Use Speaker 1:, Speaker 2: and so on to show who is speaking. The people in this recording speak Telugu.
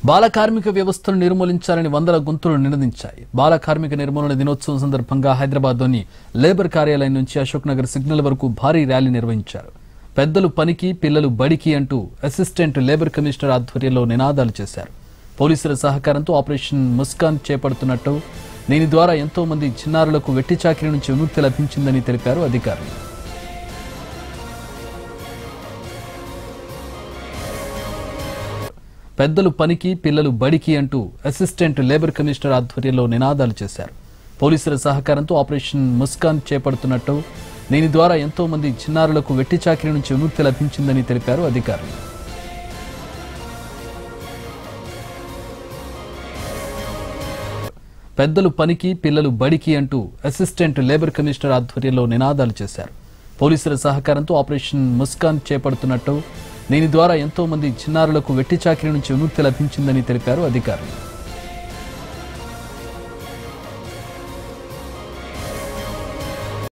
Speaker 1: బాల కార్మిక వ్యవస్థను నిర్మూలించాలని వందల గొంతులు నినదించాయి బాల కార్మిక నిర్మూలన దినోత్సవం సందర్భంగా హైదరాబాద్లోని లేబర్ కార్యాలయం నుంచి అశోక్ నగర్ సిగ్నల్ వరకు భారీ ర్యాలీ నిర్వహించారు పెద్దలు పనికి పిల్లలు బడికి అంటూ అసిస్టెంట్ లేబర్ కమిషనర్ ఆధ్వర్యంలో నినాదాలు చేశారు పోలీసుల సహకారంతో ఆపరేషన్ ముస్కాన్ చేపడుతున్నట్టు దీని ద్వారా ఎంతో మంది చిన్నారులకు వెట్టి చాకిరి నుంచి విముక్తి లభించిందని తెలిపారు అధికారులు పెద్దలు పనికి పిల్లలు బడికి అంటూ అసిస్టెంట్ లేబర్ కమిషనర్ ఆధ్వర్యంలో నినాదాలు చేశారు పోలీసుల సహకారంతో ఆపరేషన్ ముస్కాన్ చేపడుతున్నట్టు దీని ద్వారా ఎంతో మంది చిన్నారులకు వెట్టి చాకిరి నుంచి విముక్తి లభించిందని తెలిపారు అధికారులు పెద్దలు పనికి పిల్లలు బడికి అంటూ అసిస్టెంట్ లేబర్ కమిషనర్ ఆధ్వర్యంలో నినాదాలు చేశారు పోలీసుల సహకారంతో ఆపరేషన్ ముస్కాన్ చేపడుతున్నట్టు దీని ద్వారా ఎంతో మంది చిన్నారులకు వెట్టి చాకిరి నుంచి విముక్తి లభించిందని తెలిపారు అధికారులు